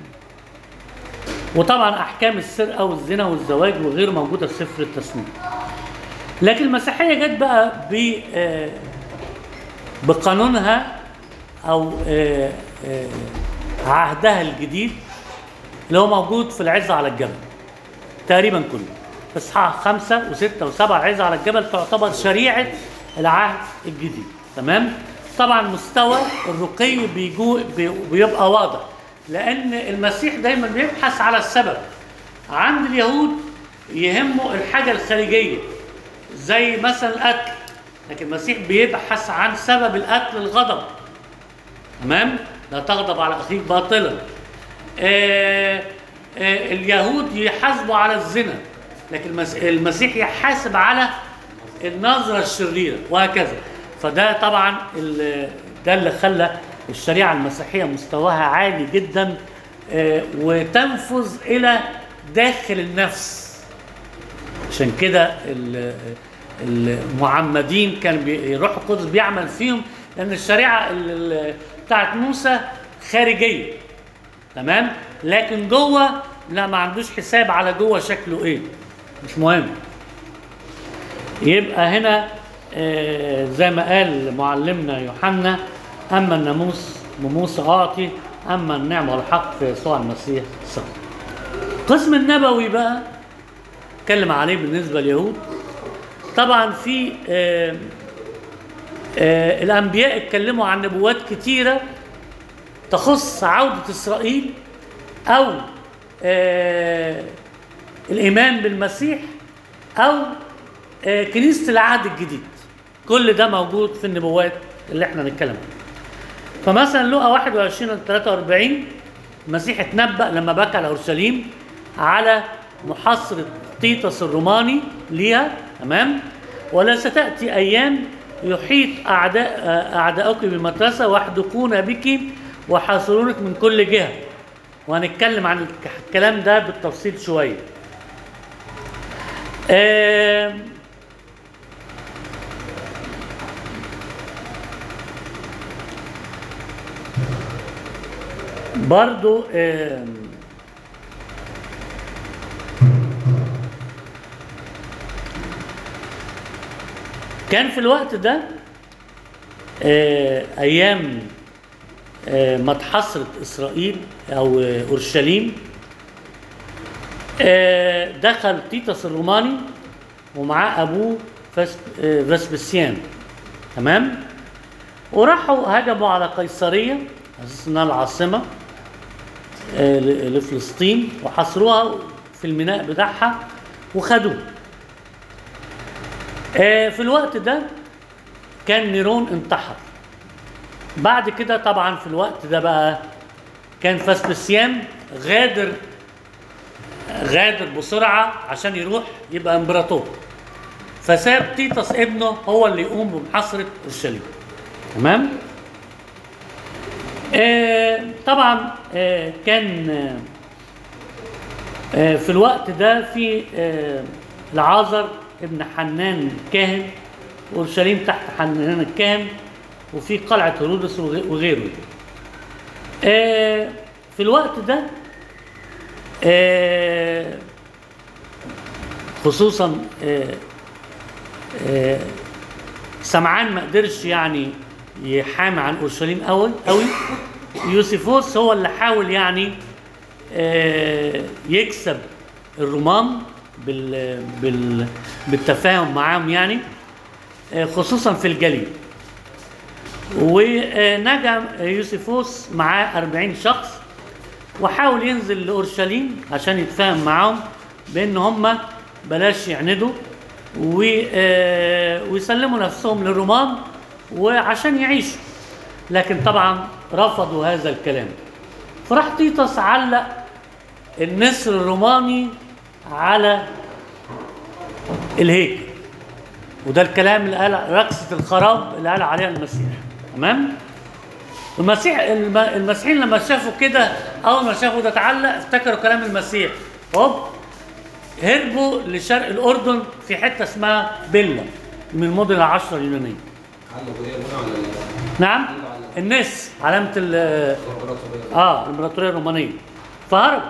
وطبعا احكام السرقه والزنا والزواج وغيره موجوده في سفر التثنيه لكن المسيحيه جت بقى ب آه، بقانونها او آه، آه، عهدها الجديد اللي هو موجود في العزة على الجبل تقريبا كله اصحاح خمسة وستة وسبعة عزة على الجبل تعتبر شريعة العهد الجديد تمام طبعا مستوى الرقي بيجو بي- بيبقى واضح لان المسيح دايما بيبحث على السبب عند اليهود يهمه الحاجة الخارجية زي مثلا القتل لكن المسيح بيبحث عن سبب القتل الغضب تمام لا تغضب على اخيك باطلا آه آه اليهود يحاسبوا على الزنا لكن المس- المسيح يحاسب على النظرة الشريرة وهكذا فده طبعا ال- ده اللي خلى الشريعة المسيحية مستواها عالي جدا آه وتنفذ إلى داخل النفس عشان كده ال- المعمدين كان بي- الروح القدس بيعمل فيهم لان الشريعه ال- ال- بتاعت موسى خارجيه تمام لكن جوه لا ما عندوش حساب على جوه شكله ايه مش مهم يبقى هنا آه، زي ما قال معلمنا يوحنا اما الناموس بموسى اعطي اما النعمه والحق في يسوع المسيح صار القسم النبوي بقى اتكلم عليه بالنسبه لليهود طبعا في آه، آه، الانبياء اتكلموا عن نبوات كتيره تخص عوده اسرائيل او آه، الايمان بالمسيح او آه، كنيسه العهد الجديد كل ده موجود في النبوات اللي احنا نتكلم عنها فمثلا لقى 21 ل 43 المسيح اتنبأ لما بكى على اورشليم على محاصرة تيتس الروماني ليها تمام ولا ستأتي أيام يحيط أعداء أعداؤك بمدرسة ويحدقون بك ويحاصرونك من كل جهة وهنتكلم عن الك- الكلام ده بالتفصيل شوية آم، برضو آم، كان في الوقت ده آه، ايام آه، ما اتحصرت اسرائيل او آه، اورشليم آه، دخل تيتس الروماني ومعاه ابوه فاس- آه، فاسبسيان تمام وراحوا هجموا على قيصريه على اساس انها العاصمه آه، ل- لفلسطين وحصروها في الميناء بتاعها وخدوه آه، في الوقت ده كان نيرون انتحر بعد كده طبعا في الوقت ده بقى كان فاسبسيان غادر غادر بسرعة عشان يروح يبقى امبراطور فساب تيتس ابنه هو اللي يقوم بمحاصرة اورشليم تمام آه طبعا آه كان آه آه، في الوقت ده في آه، العازر ابن حنان الكاهن اورشليم تحت حنان الكاهن وفي قلعه هيرودس وغ- وغيره آه، في الوقت ده آه، خصوصا آه، آه، سمعان ما قدرش يعني يحامي عن اورشليم قوي قوي يوسيفوس هو اللي حاول يعني آه، يكسب الرومان بال بال بالتفاهم معاهم يعني آه، خصوصا في الجليل ونجا يوسيفوس معاه 40 شخص وحاول ينزل لأورشليم عشان يتفاهم معاهم بأن هم بلاش يعندوا و- آه، ويسلموا نفسهم للرومان وعشان يعيشوا لكن طبعا رفضوا هذا الكلام فراح تيتس علق النسر الروماني على الهيكل وده الكلام اللي قال رقصة الخراب اللي قال عليها المسيح تمام المسيح الم- المسيحيين لما شافوا كده اول ما شافوا ده اتعلق افتكروا كلام المسيح هوب هربوا لشرق الاردن في حته اسمها بيلا من المدن العشره اليونانيه علقوا ايه هنا على نعم الناس علامه ال- الامبراطوريه اه الامبراطوريه الرومانيه فهرب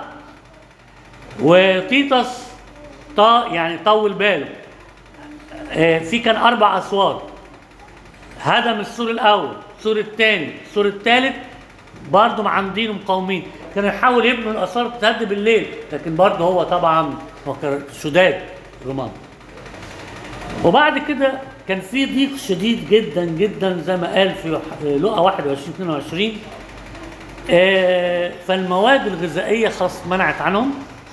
وتيتس طا يعني طول باله آه في كان اربع اسوار هدم السور الاول السور الثاني السور الثالث برضه معاندين ومقاومين كانوا يحاولوا يبنوا الاسوار تتهد بالليل لكن برضه هو طبعا هو كان شداد رومان وبعد كده كان في ضيق شديد جدا جدا زي ما قال في لقا 21 22 آه، فالمواد الغذائيه خلاص منعت عنهم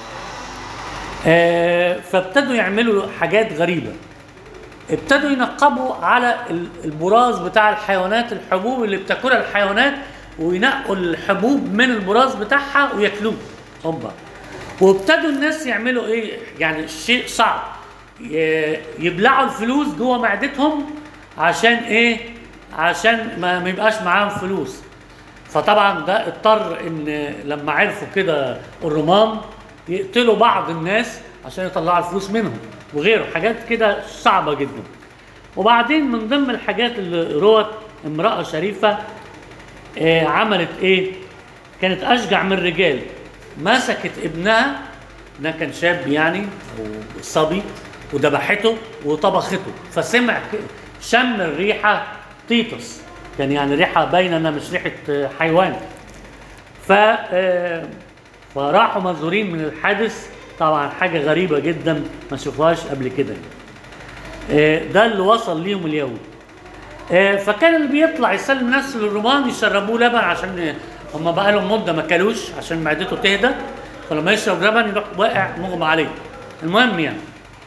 آه، فابتدوا يعملوا حاجات غريبه ابتدوا ينقبوا على ال- البراز بتاع الحيوانات الحبوب اللي بتاكلها الحيوانات وينقوا الحبوب من البراز بتاعها وياكلوه هوبا وابتدوا الناس يعملوا ايه يعني شيء صعب ي- يبلعوا الفلوس جوه معدتهم عشان ايه عشان ما ما يبقاش معاهم فلوس فطبعا ده اضطر ان لما عرفوا كده الرومان يقتلوا بعض الناس عشان يطلعوا الفلوس منهم وغيره حاجات كده صعبه جدا وبعدين من ضمن الحاجات اللي روت امراه شريفه آه عملت ايه كانت اشجع من الرجال مسكت ابنها ده كان شاب يعني او صبي وذبحته وطبخته فسمع ك- شم الريحه تيتس كان يعني ريحه باينه انها مش ريحه آه، حيوان ف آه، فراحوا منظورين من الحادث طبعا حاجه غريبه جدا ما شافوهاش قبل كده آه، ده اللي وصل ليهم اليهود آه، فكان اللي بيطلع يسلم نفسه للرومان يشربوه لبن عشان هم بقى لهم مده ما كلوش عشان معدته تهدى فلما يشرب لبن يروح واقع مغمى عليه المهم يعني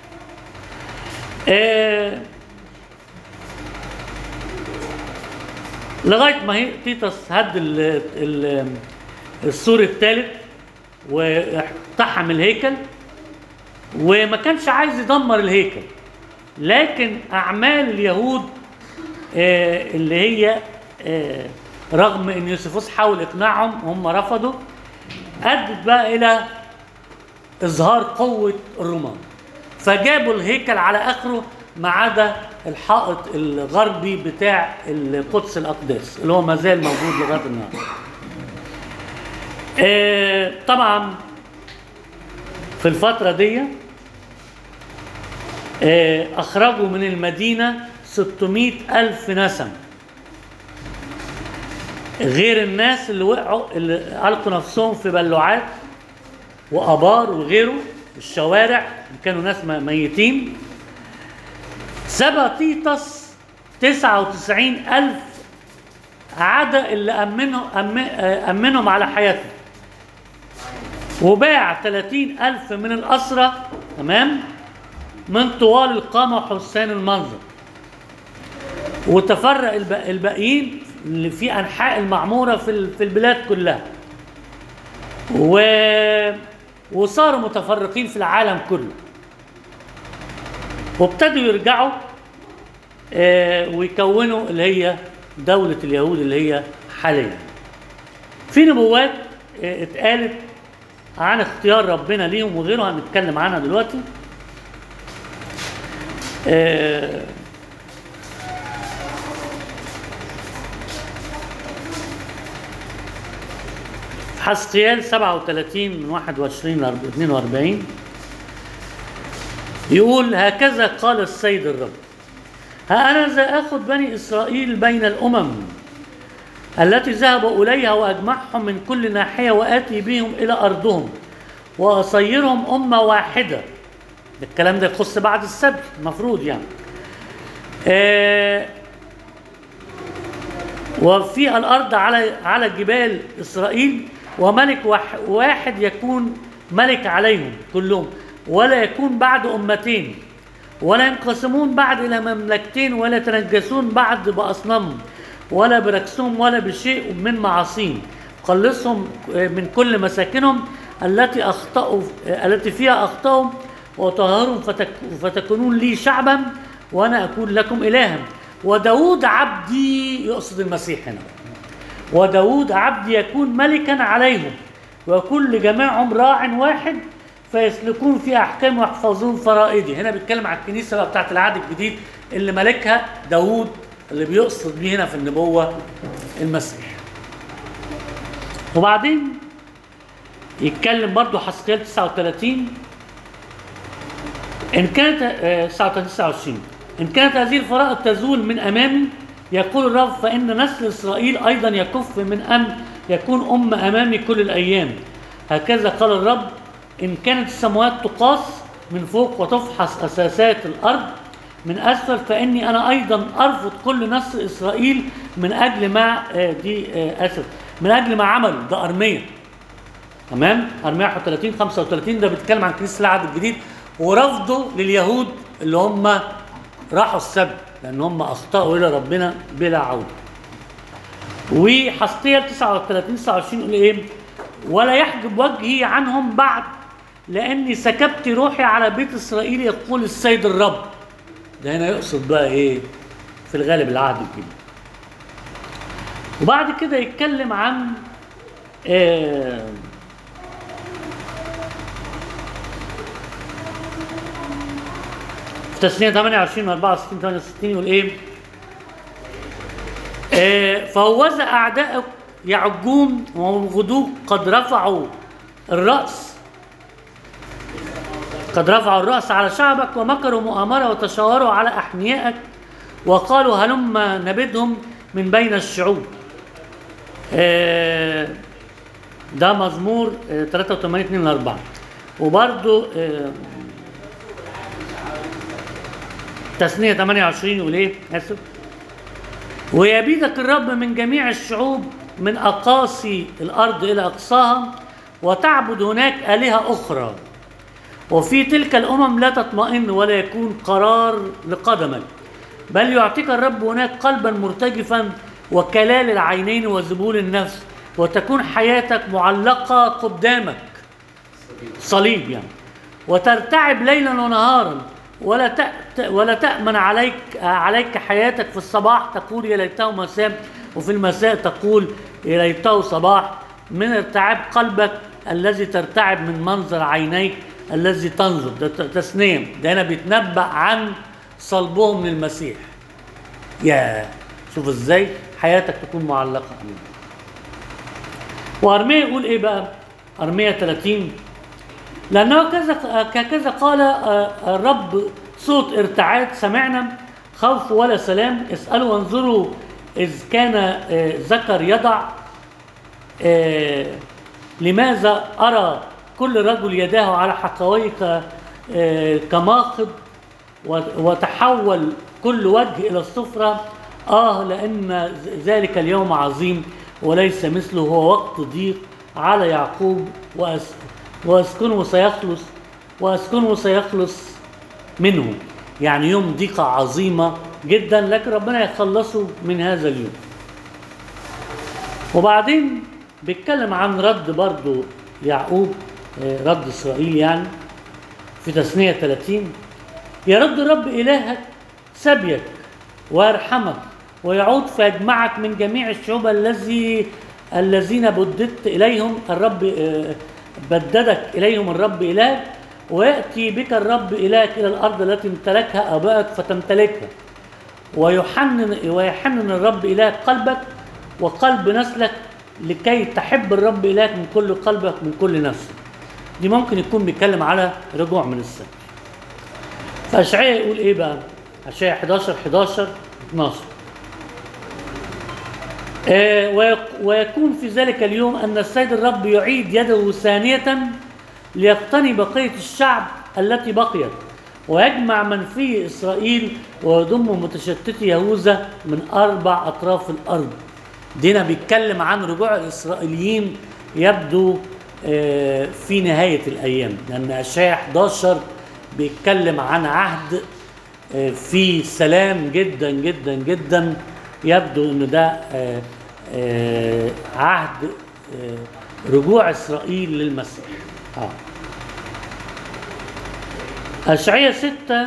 آه، لغايه ما هي تيتس هد ال- ال- السور الثالث واقتحم الهيكل وما كانش عايز يدمر الهيكل لكن اعمال اليهود آه، اللي هي آه، رغم ان يوسفوس حاول اقناعهم هم رفضوا ادت بقى الى اظهار قوه الرومان فجابوا الهيكل على اخره ما عدا الحائط الغربي بتاع القدس الاقداس اللي هو ما زال موجود لغايه النهارده آه، طبعا في الفتره دي آه، اخرجوا من المدينه 600 الف نسم غير الناس اللي وقعوا اللي القوا نفسهم في بلوعات وابار وغيره الشوارع كانوا ناس م- ميتين سبى تيتس 99 ألف عدا اللي أمنهم أم- أمنهم على حياته وباع 30 ألف من الأسرة تمام من طوال القامة وحسان المنظر وتفرق الب- الباقيين اللي في أنحاء المعمورة في ال- في البلاد كلها و... وصاروا متفرقين في العالم كله وابتدوا يرجعوا آه، ويكونوا اللي هي دولة اليهود اللي هي حاليا في نبوات آه، اتقالت عن اختيار ربنا ليهم وغيره هنتكلم عنها دلوقتي آه، حسقيال 37 من 21 ل 42 يقول هكذا قال السيد الرب ها أنا ذا أخذ بني إسرائيل بين الأمم التي ذهبوا إليها وأجمعهم من كل ناحية وآتي بهم إلى أرضهم وأصيرهم أمة واحدة ده الكلام ده يخص بعد السبت المفروض يعني آه وفي الأرض على على جبال إسرائيل وملك واح- واحد يكون ملك عليهم كلهم ولا يكون بعد أمتين ولا ينقسمون بعد إلى مملكتين ولا يتنجسون بعد بأصنامهم ولا بركسهم ولا بشيء من معاصيهم قلصهم من كل مساكنهم التي أخطأوا التي فيها أخطأوا وطهرهم فتك فتكونون لي شعبا وأنا أكون لكم إلها وداود عبدي يقصد المسيح هنا وداود عبدي يكون ملكا عليهم ويكون لجميعهم راع واحد فيسلكون في احكام ويحفظون فرائدي هنا بيتكلم على الكنيسه بقى بتاعت العهد الجديد اللي ملكها داود اللي بيقصد بيه هنا في النبوه المسيح وبعدين يتكلم برضو حسقيال 39 إن كانت آه، 29 إن كانت هذه الفرائض تزول من أمامي يقول الرب فإن نسل إسرائيل أيضا يكف من أن يكون أم أمامي كل الأيام هكذا قال الرب إن كانت السماوات تقاس من فوق وتفحص أساسات الأرض من أسفل فإني أنا أيضا أرفض كل نسل إسرائيل من أجل ما آه، دي آه، آسف من أجل ما عملوا ده أرمية تمام ارميا 31 35 ده بيتكلم عن كنيسه العهد الجديد ورفضه لليهود اللي هم راحوا السبت لان هم اخطاوا الى ربنا بلا عوده وحسقيال 39 29 يقول ايه ولا يحجب وجهي عنهم بعد لاني سكبت روحي على بيت اسرائيل يقول السيد الرب ده هنا يقصد بقى ايه في الغالب العهد الجديد وبعد كده يتكلم عن آه في تسنية 28 و 64 68 يقول ايه؟ آه فهوذا اعدائك يعجون وغدوك قد رفعوا الراس قد رفعوا الراس على شعبك ومكروا مؤامره وتشاوروا على احميائك وقالوا هلم نبدهم من بين الشعوب. آه ده مزمور آه 83 2 4 وبرده آه تثنية 28 يقول ايه؟ اسف ويبيدك الرب من جميع الشعوب من اقاصي الارض الى اقصاها وتعبد هناك الهه اخرى وفي تلك الامم لا تطمئن ولا يكون قرار لقدمك بل يعطيك الرب هناك قلبا مرتجفا وكلال العينين وذبول النفس وتكون حياتك معلقه قدامك صليب يعني وترتعب ليلا ونهارا ولا تأت ولا تأمن عليك عليك حياتك في الصباح تقول يا ليته مساء وفي المساء تقول يا ليته صباح من ارتعاب قلبك الذي ترتعب من منظر عينيك الذي تنظر ده ت- تسنيم ده هنا بيتنبأ عن صلبهم للمسيح يا شوف ازاي حياتك تكون معلقة عليه وأرميا يقول ايه بقى أرميا 30 لأنه كذا كذا قال آه، الرب صوت ارتعاد سمعنا خوف ولا سلام اسألوا وانظروا إذ كان آه، ذكر يضع آه، لماذا أرى كل رجل يداه على حقويك آه، كماخض وت- وتحول كل وجه إلى السفرة آه لأن ذلك اليوم عظيم وليس مثله هو وقت ضيق على يعقوب وأس وأسكنه سيخلص وأسكنه سيخلص منه يعني يوم ضيقة عظيمة جدا لكن ربنا يخلصه من هذا اليوم وبعدين بيتكلم عن رد برضو يعقوب آه، رد إسرائيل يعني في تثنية 30 يرد الرب إلهك سبيك ويرحمك ويعود فيجمعك من جميع الشعوب الذي الذين بددت إليهم الرب آه، بددك إليهم الرب إلهك ويأتي بك الرب إلهك إلى الأرض التي امتلكها آبائك فتمتلكها ويحنن ويحنن الرب إلهك قلبك وقلب نسلك لكي تحب الرب إلهك من كل قلبك من كل نفسك دي ممكن يكون بيتكلم على رجوع من السبت فأشعياء يقول إيه بقى؟ أشعياء 11 11 12 آه، ويك- ويكون في ذلك اليوم أن السيد الرب يعيد يده ثانية ليقتني بقية الشعب التي بقيت ويجمع من في إسرائيل ويضم متشتتي يهوذا من أربع أطراف الأرض دينا بيتكلم عن رجوع الإسرائيليين يبدو آه، في نهاية الأيام لأن أشعياء 11 بيتكلم عن عهد آه، في سلام جدا جدا جدا يبدو ان ده آه، آه، عهد آه، رجوع اسرائيل للمسيح اه اشعياء ستة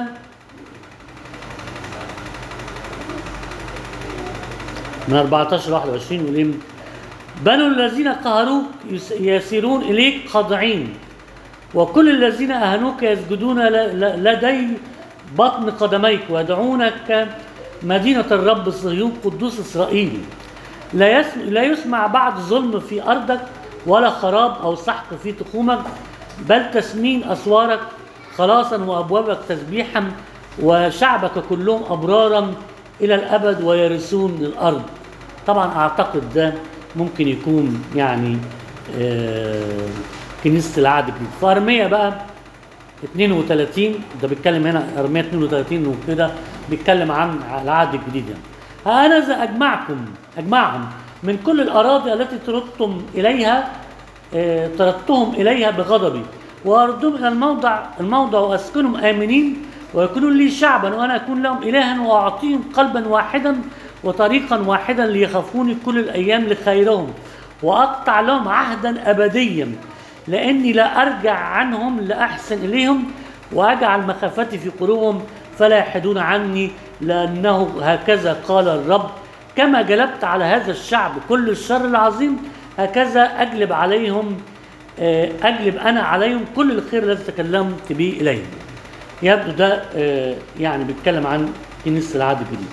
من 14 21 يقول إيه؟ بنو الذين قهروك يس- يسيرون اليك خاضعين وكل الذين أهنوك يسجدون ل- ل- لدي بطن قدميك ويدعونك مدينة الرب صهيون قدوس إسرائيل لا يسمع, لا يسمع بعد ظلم في أرضك ولا خراب أو سحق في تخومك بل تسمين أسوارك خلاصا وأبوابك تسبيحا وشعبك كلهم أبرارا إلى الأبد ويرثون الأرض طبعا أعتقد ده ممكن يكون يعني آه كنيسة العهد الجديد فأرمية بقى 32 ده بيتكلم هنا ارميه 32 وكده بيتكلم عن العهد الجديد يعني ها انا ذا اجمعكم اجمعهم من كل الاراضي التي طردتم اليها آه، طردتهم اليها بغضبي واردهم الى الموضع الموضع واسكنهم امنين ويكونون لي شعبا وانا اكون لهم الها واعطيهم قلبا واحدا وطريقا واحدا ليخافوني كل الايام لخيرهم واقطع لهم عهدا ابديا لاني لا ارجع عنهم لاحسن اليهم واجعل مخافتي في قلوبهم فلا يحدون عني لانه هكذا قال الرب كما جلبت على هذا الشعب كل الشر العظيم هكذا اجلب عليهم آه، اجلب انا عليهم كل الخير الذي تكلمت به اليهم يبدو ده آه، يعني بيتكلم عن كنيسه العهد الجديد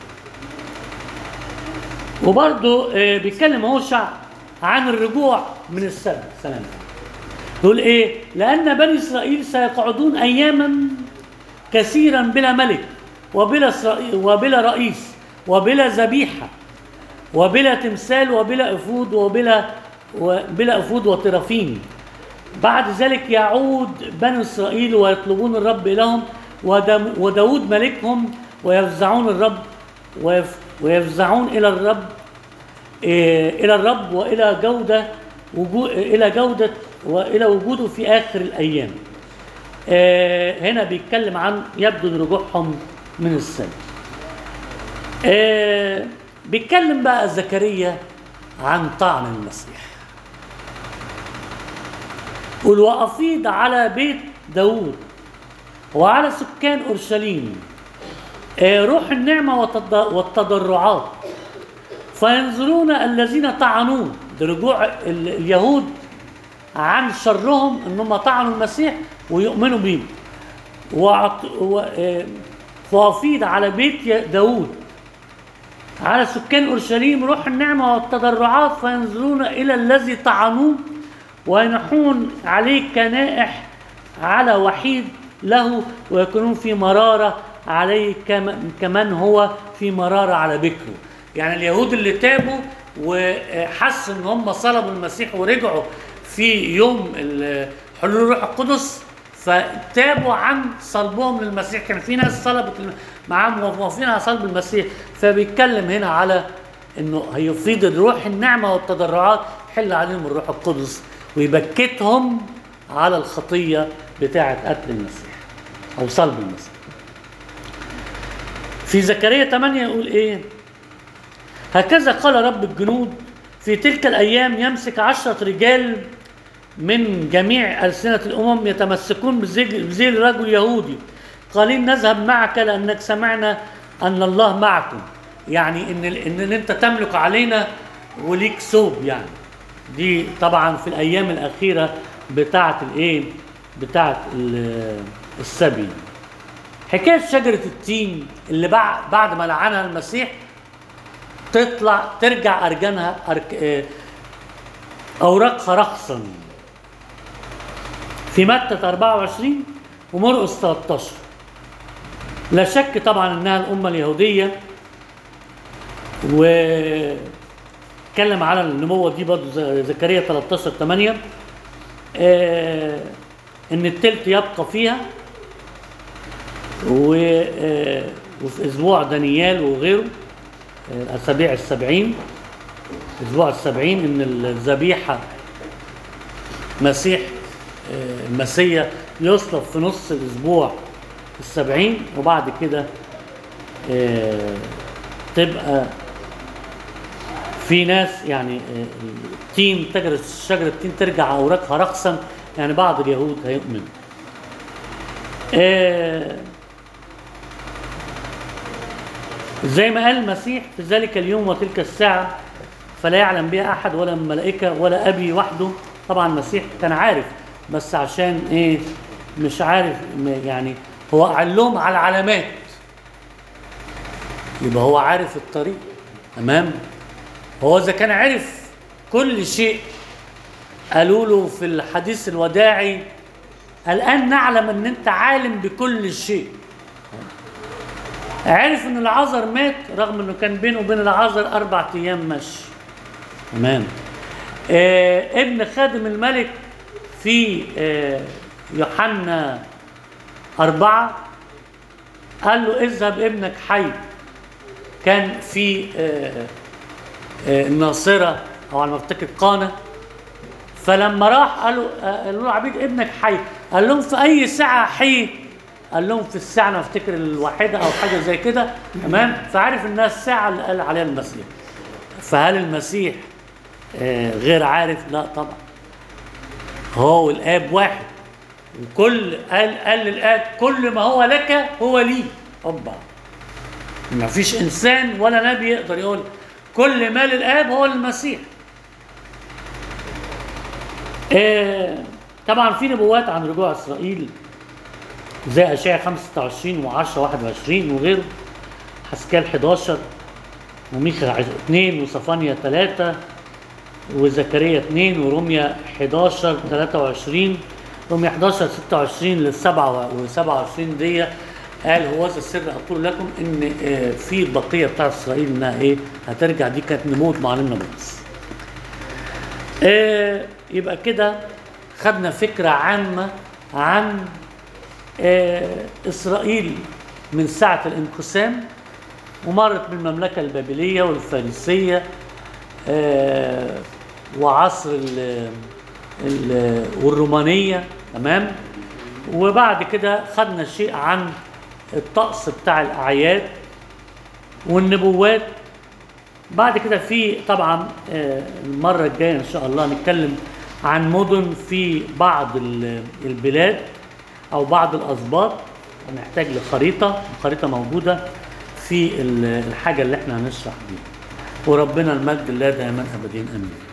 وبرضه آه، بيتكلم هو شعب عن الرجوع من السبت سلام يقول ايه لان بني اسرائيل سيقعدون اياما كثيرا بلا ملك وبلا إسرائيل وبلا رئيس وبلا ذبيحه وبلا تمثال وبلا افود وبلا وبلا افود وطرافين بعد ذلك يعود بني اسرائيل ويطلبون الرب لهم ودم- وداود ملكهم ويفزعون الرب ويف ويفزعون الى الرب إيه، الى الرب والى جوده وجو الى جوده والى وجوده في اخر الايام. آه، هنا بيتكلم عن يبدو إن رجوعهم من السبت. آه، بيتكلم بقى زكريا عن طعن المسيح. قل وافيض على بيت داوود وعلى سكان اورشليم آه، روح النعمه والتض- والتضرعات فينظرون الذين طعنوه ده رجوع ال- اليهود عن شرهم انهم طعنوا المسيح ويؤمنوا بيه وعط... و... آه، فافيض على بيت ي- داود على سكان اورشليم روح النعمه والتضرعات فينظرون الى الذي طعنوه وينحون عليه كنائح على وحيد له ويكونون في مراره عليه كما- كمن هو في مراره على بكره يعني اليهود اللي تابوا وحسوا ان هم صلبوا المسيح ورجعوا في يوم ال- حلول الروح القدس فتابوا عن صلبهم للمسيح كان في ناس صلبت الم- معاهم موافقين على صلب المسيح فبيتكلم هنا على انه هيفيض الروح النعمه والتضرعات حل عليهم الروح القدس ويبكتهم على الخطيه بتاعه قتل المسيح او صلب المسيح في زكريا 8 يقول ايه هكذا قال رب الجنود في تلك الايام يمسك عشرة رجال من جميع ألسنة الأمم يتمسكون بزي بزي رجل يهودي قالين نذهب معك لأنك سمعنا أن الله معكم يعني إن إن أنت تملك علينا وليك ثوب يعني دي طبعا في الأيام الأخيرة بتاعه الايه بتاعه ال- السبي حكايه شجره التين اللي بعد بعد ما لعنها المسيح تطلع ترجع ارجانها أرك... آه، اوراقها رخصا في متى 24 ومرقس 13 لا شك طبعا انها الامه اليهوديه واتكلم على النبوه دي برضه ز- زكريا 13 8 آه ان التلت يبقى فيها و آه وفي اسبوع دانيال وغيره آه، الاسابيع السبعين اسبوع السبعين ان الذبيحه مسيح آه، المسيح يصلب في نص الاسبوع السبعين وبعد كده آه، تبقى في ناس يعني آه، التين تجرة شجرة التين ترجع أوراقها رقصا يعني بعض اليهود هيؤمنوا آه، زي ما قال المسيح في ذلك اليوم وتلك الساعة فلا يعلم بها أحد ولا الملائكة ولا أبي وحده طبعا المسيح كان عارف بس عشان إيه مش عارف م- يعني هو قال لهم على العلامات يبقى هو عارف الطريق تمام هو إذا كان عرف كل شيء قالوا له في الحديث الوداعي الآن نعلم أن أنت عالم بكل شيء عرف ان العذر مات رغم انه كان بينه وبين العذر اربع ايام مشي تمام آه ابن خادم الملك في آه يوحنا أربعة قال له اذهب ابنك حي كان في آه آه الناصرة أو على ما أفتكر قانا فلما راح قالوا آه، قالوا له عبيد ابنك حي قال لهم في أي ساعة حي قال لهم في الساعة أنا أفتكر الواحدة أو حاجة زي كده تمام فعرف إنها الساعة اللي قال عليها المسيح فهل المسيح آه، غير عارف لا طبعا هو والآب واحد وكل قال قال للآب كل ما هو لك هو لي أوبا ما فيش إنسان ولا نبي يقدر يقول كل ما للآب هو المسيح آه، طبعا في نبوات عن رجوع إسرائيل زي أشعياء 25 و10 21 وغيره حسكال 11 وميخا 2 وصفانيا 3 وزكريا 2 ورمية 11 23 رمية 11 26 لل 27 دي قال هو هذا السر اقول لكم ان آه، في البقيه بتاع اسرائيل انها ايه هترجع دي كانت نموت معلمنا بولس. آه، يبقى كده خدنا فكره عامه عن آه، اسرائيل من ساعه الانقسام ومرت بالمملكه البابليه والفارسيه آه، وعصر ال ال والرومانيه تمام وبعد كده خدنا شيء عن الطقس بتاع الاعياد والنبوات بعد كده في طبعا آه، المره الجايه ان شاء الله نتكلم عن مدن في بعض ال- البلاد او بعض الاسباط هنحتاج لخريطه الخريطه موجوده في ال- الحاجه اللي احنا هنشرح بيها وربنا المجد الله دائما ابدين امين